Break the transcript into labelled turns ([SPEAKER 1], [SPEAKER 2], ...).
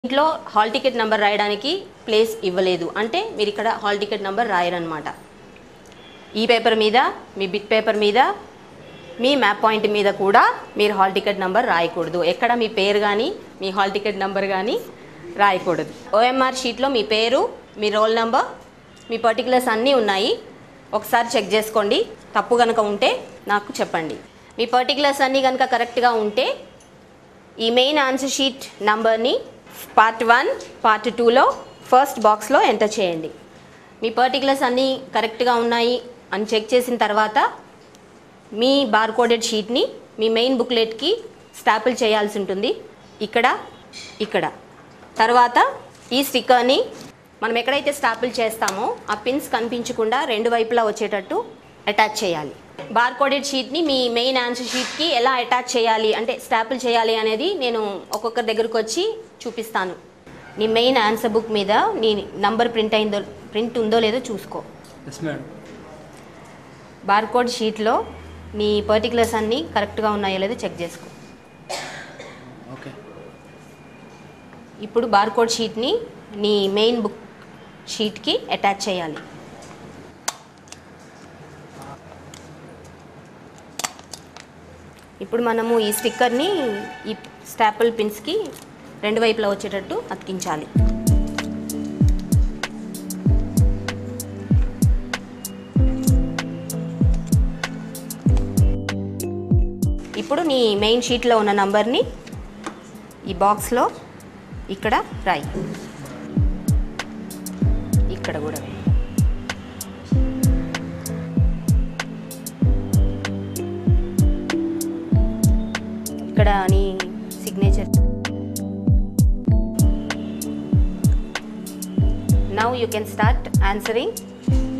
[SPEAKER 1] ఇంట్లో hall ticket number రాయడానికి place ఇవ్వలేదు అంటే మీరు ఇక్కడ హాల్ టికెట్ నెంబర్ రాయరనమాట ఈ పేపర్ మీద మీ బిట్ పేపర్ మీద మీ మ్యాప్ పాయింట్ మీద కూడా మీరు హాల్ టికెట్ నెంబర్ రాయకూడదు ఎక్కడ మీ పేరు కానీ మీ హాల్ టికెట్ నెంబర్ కానీ రాయకూడదు ఓఎంఆర్ షీట్లో మీ పేరు మీ రోల్ నెంబర్ మీ పర్టికులర్స్ అన్నీ ఉన్నాయి ఒకసారి చెక్ చేసుకోండి తప్పు కనుక ఉంటే నాకు చెప్పండి మీ పర్టికులర్స్ అన్నీ కనుక కరెక్ట్గా ఉంటే ఈ మెయిన్ ఆన్సర్ షీట్ నంబర్ని పార్ట్ వన్ పార్ట్ టూలో ఫస్ట్ బాక్స్లో ఎంటర్ చేయండి మీ పర్టికులర్స్ అన్నీ కరెక్ట్గా ఉన్నాయి అని చెక్ చేసిన తర్వాత మీ బార్ కోడెడ్ షీట్ని మీ మెయిన్ బుక్లెట్కి స్టాపుల్ చేయాల్సి ఉంటుంది ఇక్కడ ఇక్కడ తర్వాత ఈ స్టిక్కర్ని మనం ఎక్కడైతే స్టాపుల్ చేస్తామో ఆ పిన్స్ కనిపించకుండా రెండు వైపులా వచ్చేటట్టు అటాచ్ చేయాలి బార్ కోడెడ్ షీట్ని మీ మెయిన్ ఆన్సర్ షీట్కి ఎలా అటాచ్ చేయాలి అంటే స్టాపుల్ చేయాలి అనేది నేను ఒక్కొక్కరి దగ్గరకు వచ్చి చూపిస్తాను నీ మెయిన్ ఆన్సర్ బుక్ మీద నీ నంబర్ ప్రింట్ అయిందో ప్రింట్ ఉందో లేదో చూసుకో
[SPEAKER 2] ఎస్ మేడం
[SPEAKER 1] బార్కోడ్ షీట్లో నీ పర్టికులర్స్ అన్నీ కరెక్ట్గా ఉన్నాయో లేదో చెక్ చేసుకో
[SPEAKER 2] ఓకే
[SPEAKER 1] ఇప్పుడు బార్కోడ్ షీట్ని నీ మెయిన్ బుక్ షీట్కి అటాచ్ చేయాలి ఇప్పుడు మనము ఈ స్టిక్కర్ని ఈ స్టాపుల్ పిన్స్కి రెండు వైపులా వచ్చేటట్టు అతికించాలి ఇప్పుడు నీ మెయిన్ షీట్లో ఉన్న నంబర్ని ఈ బాక్స్లో ఇక్కడ రాయి ఇక్కడ కూడా రాయి. ఇక్కడ నీ signature now you can start answering